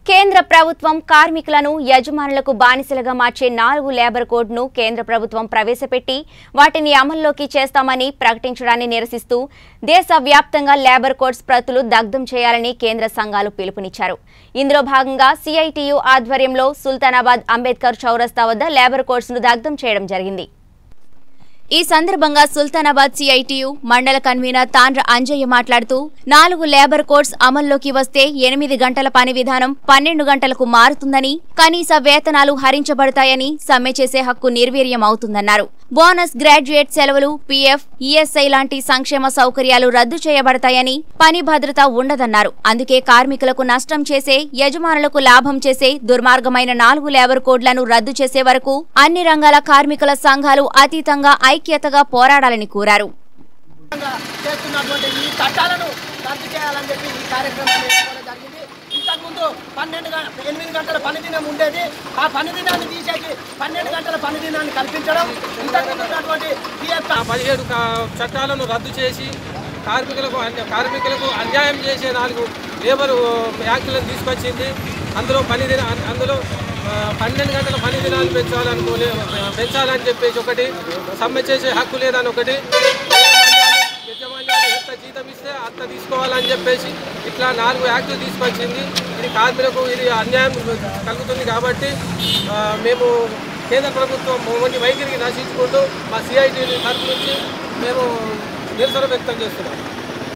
కేంద్ర ప్రభుత్వం కార్మికులను యజమానులకు బానిసలుగా మార్చే నాలుగు లేబర్ కోడ్ను కేంద్ర ప్రభుత్వం ప్రవేశపెట్టి వాటిని అమల్లోకి చేస్తామని ప్రకటించడాన్ని నిరసిస్తూ దేశవ్యాప్తంగా లేబర్ కోడ్స్ ప్రతులు దగ్ధం చేయాలని కేంద్ర సంఘాలు పిలుపునిచ్చారు ఇందులో భాగంగా సిఐటియు ఆధ్వర్యంలో సుల్తానాబాద్ అంబేద్కర్ చౌరస్తా వద్ద లేబర్ కోడ్స్ను దగ్ధం చేయడం జరిగింది ఈ సందర్భంగా సుల్తానాబాద్ సిఐటియు మండల కన్వీనర్ తాండ్ర అంజయ్య మాట్లాడుతూ నాలుగు లేబర్ కోడ్స్ అమల్లోకి వస్తే ఎనిమిది గంటల పని విధానం పన్నెండు గంటలకు మారుతుందని కనీస వేతనాలు హరించబడతాయని సమ్మె చేసే హక్కు నిర్వీర్యం అవుతుందన్నారు బోనస్ గ్రాడ్యుయేట్ సెలవులు పీఎఫ్ ఈఎస్ఐ లాంటి సంక్షేమ సౌకర్యాలు రద్దు చేయబడతాయని పని భద్రత ఉండదన్నారు అందుకే కార్మికులకు నష్టం చేసే యజమానులకు లాభం చేసే దుర్మార్గమైన నాలుగు లేబర్ కోడ్లను రద్దు చేసే వరకు అన్ని రంగాల కార్మికుల సంఘాలు అతీతంగా ఐక్యతగా పోరాడాలని కోరారు విధంగా చేస్తున్నటువంటి ఈ చట్టాలను రద్దు చేయాలని చెప్పి ఈ కార్యక్రమాన్ని చేసుకోవడం జరిగింది ఇంతకుముందు పన్నెండు గం- ఎనిమిది గంటల పని దినం ఉండేది ఆ పని దినాన్ని తీసేసి పన్నెండు గంటల పని దినాన్ని కల్పించడం ఇంతకుముందు ఉన్నటువంటి పిఎఫ్ ఆ పదిహేడు కా- చట్టాలను రద్దు చేసి కార్మికులకు అన్య- కార్మికులకు అన్యాయం చేసే నాలుగు లేబర్ యాక్టులను తీసుకొచ్చింది అందులో పని దిన అందులో ఆ, పన్నెండు గంటల పని దినాలు పెంచాలనుకోలే పెంచాలని చెప్పేసి ఒకటి సమ్మె చేసే హక్కు లేదని ఒకటి యజమాన్యాలు- యజమాన్యాలు ఎంత జీతం ఇస్తే అంత తీసుకోవాలని చెప్పేసి ఇట్లా నాలుగు యాక్టులు తీసుకొచ్చింది ఇది కార్మికులకు ఇది అన్యాయం కలుగుతుంది కాబట్టి ఆ, మేము కేంద్ర ప్రభుత్వం మొండి వైఖరికి నశించుకుంటూ మా సిఐటి తరఫు నుంచి మేము నిరసన వ్యక్తం చేస్తున్నాం